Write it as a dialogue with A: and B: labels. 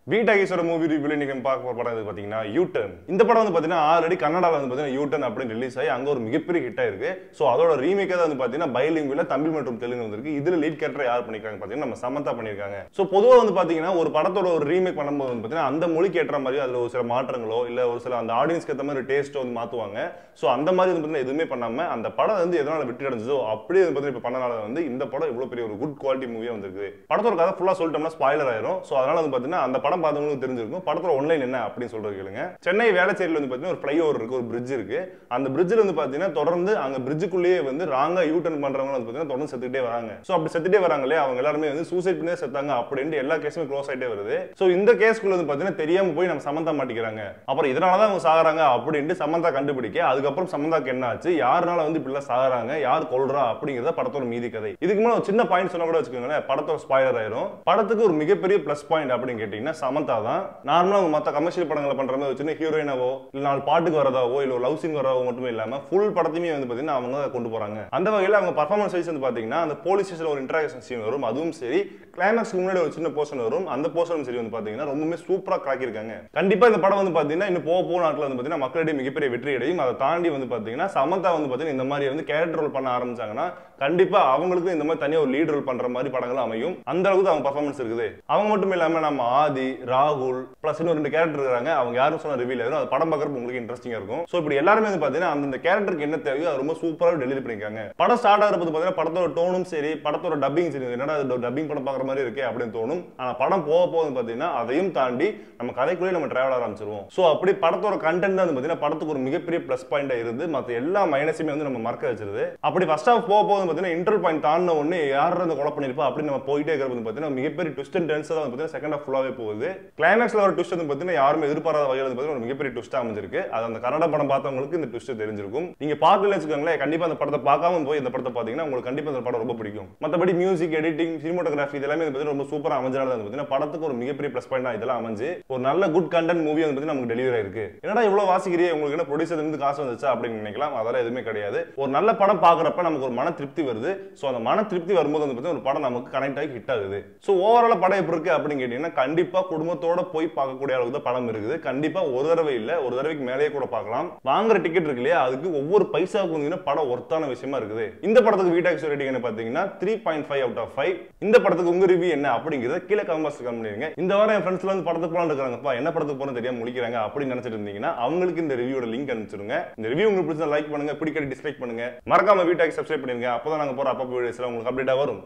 A: வீட்டாகேஸ்வர movie ரிவ்யூல நீங்க பார்க்க போற படம் இது பாத்தீங்கன்னா யூட்டன் இந்த படம் வந்து பாத்தீங்கன்னா ஆல்ரெடி கன்னடால வந்து பாத்தீங்கன்னா யூட்டன் அப்படின்னு ரிலீஸ் ஆகி அங்க ஒரு மிகப்பெரிய ஹிட் ஆயிருக்கு சோ அதோட ரீமேக் தான் வந்து பாத்தீங்கன்னா பைலிங்குல தமிழ் மற்றும் தெலுங்கு வந்திருக்கு இதுல லீட் கேரக்டர் யார் பண்ணிருக்காங்க பாத்தீங்கன்னா நம்ம சமந்தா பண்ணிருக்காங்க சோ பொதுவா வந்து பாத்தீங்கன்னா ஒரு படத்தோட ஒரு ரீமேக் பண்ணும்போது வந்து பாத்தீங்கன்னா அந்த மொழிக்கு ஏற்ற மாதிரி அதுல ஒரு சில மாற்றங்களோ இல்ல ஒரு சில அந்த ஆடியன்ஸ்க்கு ஏற்ற மாதிரி டேஸ்ட்டோ வந்து மாத்துவாங்க சோ அந்த மாதிரி வந்து பாத்தீங்கன்னா எதுவுமே பண்ணாம அந்த படம் வந்து எதனால விட்டு அடைஞ்சதோ அப்படியே வந்து பாத்தீங்கன்னா இப்ப பண்ணனால வந்து இந்த படம் இவ்வளவு பெரிய ஒரு குட் குவாலிட்டி மூவியா வந்திருக்கு படத்தோட கதை ஃபுல்லா சொல்லிட்டோம்னா ஸ்பாயிலர் ஆயிரும் சோ அதனால வந்து பாத்தீங்கன்னா அந்த படம் பார்த்தவங்களுக்கு தெரிஞ்சிருக்கும் படத்தோட ஒன்லைன் என்ன அப்படின்னு சொல்றது கேளுங்க சென்னை வேளச்சேரியில் வந்து பாத்தீங்கன்னா ஒரு ஃபிளைஓவர் இருக்கு ஒரு பிரிட்ஜ் இருக்கு அந்த பிரிட்ஜில் வந்து பாத்தீங்கன்னா தொடர்ந்து அங்க பிரிட்ஜுக்குள்ளேயே வந்து ராங்கா யூ டர்ன் பண்றவங்க வந்து பாத்தீங்கன்னா தொடர்ந்து செத்துக்கிட்டே வராங்க சோ அப்படி செத்துட்டே வராங்களே அவங்க எல்லாருமே வந்து சூசைட் பண்ணி செத்தாங்க அப்படின்ட்டு எல்லா கேஸுமே க்ளோஸ் ஆயிட்டே வருது சோ இந்த கேஸ்க்குள்ள வந்து பாத்தீங்கன்னா தெரியாம போய் நம்ம சமந்தா மாட்டிக்கிறாங்க அப்புறம் இதனால தான் அவங்க சாகுறாங்க அப்படின்ட்டு சமந்தா கண்டுபிடிக்க அதுக்கப்புறம் சமந்தாக்கு என்ன ஆச்சு யாருனால வந்து இப்படிலாம் சாகுறாங்க யார் கொல்றா அப்படிங்கறத படத்தோட மீதி கதை இதுக்கு மேல ஒரு சின்ன பாயிண்ட் சொன்னா கூட வச்சுக்கோங்களேன் படத்தோட ஸ்பாயிலர் ஆயிரும் படத்துக்கு ஒரு மிகப்பெரிய பிளஸ் பாயிண்ட் அப்படின்னு கேட்டீங்கன்னா சமந்தா தான் நார்மலா அவங்க மத்த கமர்ஷியல் படங்களை பண்ற மாதிரி வச்சுன்னா ஹீரோயினாவோ இல்ல நாலு பாட்டுக்கு வரதாவோ இல்ல லவ் சீன் வரதாவோ மட்டுமே இல்லாம ஃபுல் படத்தையுமே வந்து பாத்தீங்கன்னா அவங்க கொண்டு போறாங்க அந்த வகையில அவங்க பர்ஃபார்மன்ஸ் வைஸ் வந்து பாத்தீங்கன்னா அந்த போலீஸ் ஸ்டேஷன்ல ஒரு இன்டராக்ஷன் சீன் வரும் அதுவும் சரி கிளைமேக்ஸ்க்கு முன்னாடி ஒரு சின்ன போர்ஷன் வரும் அந்த போர்ஷனும் சரி வந்து பாத்தீங்கன்னா ரொம்பவே சூப்பரா காக்கியிருக்காங்க கண்டிப்பா இந்த படம் வந்து பாத்தீங்கன்னா இன்னும் போக போக நாட்டில் வந்து பாத்தீங்கன்னா மக்களிடையே மிகப்பெரிய வெற்றி அடையும் அதை தாண்டி வந்து பாத்தீங்கன்னா சமந்தா வந்து பாத்தீங்கன்னா இந்த மாதிரி வந்து கேரக்டர் ரோல் பண்ண ஆரம்பிச்சாங்கன்னா கண்டிப்பா அவங்களுக்கும் இந்த மாதிரி தனியா ஒரு லீட் ரோல் பண்ற மாதிரி படங்கள் அமையும் அந்த அளவுக்கு அவங்க பர்ஃபார்மன்ஸ் இருக்குது அவங்க மட்டும் இல்லாம நம்ம ஆதி ராகுல் பிளஸ் இன்னும் ரெண்டு கேரக்டர் இருக்காங்க அவங்க யாரும் சொன்ன ரிவீல் ஆயிரும் அது படம் பார்க்கறப்ப உங்களுக்கு இன்ட்ரெஸ்டிங்கா இருக்கும் சோ இப்படி எல்லாருமே வந்து பாத்தீங்கன்னா அந்த கேரக்டருக்கு என்ன தேவையோ அது ரொம்ப சூப்பரா டெலிவரி பண்ணிருக்காங்க படம் ஸ்டார்ட் ஆகிறப்ப பாத்தீங்கன்னா படத்தோட டோனும் சரி படத்தோட டப்பிங் சரி என்னடா டப்பிங் படம் பார்க்குற மாதிரி இருக்கே அப்படின்னு தோணும் ஆனா படம் போக போக வந்து பாத்தீங்கன்னா அதையும் தாண்டி நம்ம கதைக்குள்ளேயே நம்ம டிராவல் ஆரம்பிச்சிருவோம் சோ அப்படி படத்தோட கண்டென்ட் தான் வந்து பாத்தீங்கன்னா படத்துக்கு ஒரு மிகப்பெரிய பிளஸ் பாயிண்டா இருந்து மத்த எல்லா மைனஸுமே வந்து நம்ம மறக்க வச்சிருது அப்படி ஃபர்ஸ்ட் ஆஃப் போக போது பாத்தீங்கன்னா இன்டர் பாயிண்ட் தாண்டின ஒண்ணு யார் அந்த கொலை பண்ணிருப்பா அப்படின்னு நம்ம போயிட்டே இருக்கிறது வந்து பாத்தீங்கன்னா மிகப்பெரிய ட்விஸ்ட் அண்ட் டென்ஸ் தான் வந்து பாத்தீங்கன்னா செகண்ட் ஆஃப் ஃபுல்லாவே போகுது கிளைமேக்ஸ்ல ஒரு ட்விஸ்ட் வந்து பாத்தீங்கன்னா யாருமே எதிர்பாராத வகையில் வந்து பாத்தீங்கன்னா ஒரு மிகப்பெரிய ட்விஸ்ட் அமைஞ்சிருக்கு அது அந்த கன்னட படம் பார்த்தவங்களுக்கு இந்த ட்விஸ்ட் தெரிஞ்சிருக்கும் நீங்க பார்க்கல வச்சுக்கோங்களேன் கண்டிப்பா அந்த படத்தை பார்க்காம போய் இந்த படத்தை பாத்தீங்கன்னா உங்களுக்கு கண்டிப்பா இந்த படம் ரொம்ப பிடிக்கும் மத்தபடி மியூசிக் எடிட்டிங் சினிமோட்டோகிராஃபி இதெல்லாமே வந்து பாத்தீங்கன்னா ரொம்ப சூப்பரா அமைஞ்சனால வந்து பாத்தீங்கன்னா படத்துக்கு ஒரு மிகப்பெரிய ப்ளஸ் பாயிண்ட் இதெல்லாம் அமைஞ்சு ஒரு நல்ல குட் கண்டென்ட் மூவி வந்து பாத்தீங்கன்னா நமக்கு டெலிவரி ஆயிருக்கு என்னடா இவ்வளவு வாசிக்கிறியே உங்களுக்கு என்ன ப்ரொடியூசர் இருந்து காசு வந்துச்சா அப்படின்னு நினைக்கலாம் அதெல்லாம் எதுவுமே கிடையாது ஒரு நல்ல படம் பாக்குறப்ப நமக்கு ஒரு மன திருப்தி வருது சோ அந்த மன திருப்தி வரும்போது வந்து பாத்தீங்கன்னா ஒரு படம் நமக்கு கனெக்ட் ஆகி ஹிட் ஆகுது சோ ஓவரால படம் எப்படி இருக்கு அப்படின்னு கேட்டீங்கன்னா கண்டிப்பா குடும்பத்தோட போய் பார்க்கக்கூடிய அளவுக்கு தான் படம் இருக்குது கண்டிப்பா ஒரு தடவை இல்ல ஒரு தடவைக்கு மேலேயே கூட பார்க்கலாம் வாங்குற டிக்கெட் இருக்கு இல்லையா அதுக்கு ஒவ்வொரு பைசாவுக்கு வந்து படம் ஒர்த்தான விஷயமா இருக்குது இந்த படத்துக்கு வீட்டாக்ஸ் ரேட்டிங் என்ன பாத்தீங்கன்னா three point five out of five இந்த படத்துக்கு உங்க ரிவ்யூ என்ன அப்படிங்கிறத கீழே கமெண்ட்ஸ் கமெண்ட் பண்ணிருங்க இந்த வாரம் என் ஃப்ரெண்ட்ஸ்ல வந்து படத்துக்கு போலாம் இருக்காங்கப்பா என்ன படத்துக்கு போறோம் தெரியாம முடிக்கிறாங்க அப்படின்னு நினைச்சிட்டு இருந்தீங்கன்னா அவங்களுக்கு இந்த ரிவ்யூட லிங்க் அனுப்பிச்சிருங்க இந்த ரிவ்யூ உங்களுக்கு பிடிச்சா லைக் பண்ணுங்க பிடிக்காட்டி டிஸ்லைக் பண்ணுங்க மறக்காம வீட்டாக்கு சப்ஸ்கிரைப் பண்ணிருங்க அப்பதான் நாங்க போற அப்பப்போ வீடியோஸ்ல உங்களுக்கு அப்டேட்டா வரும்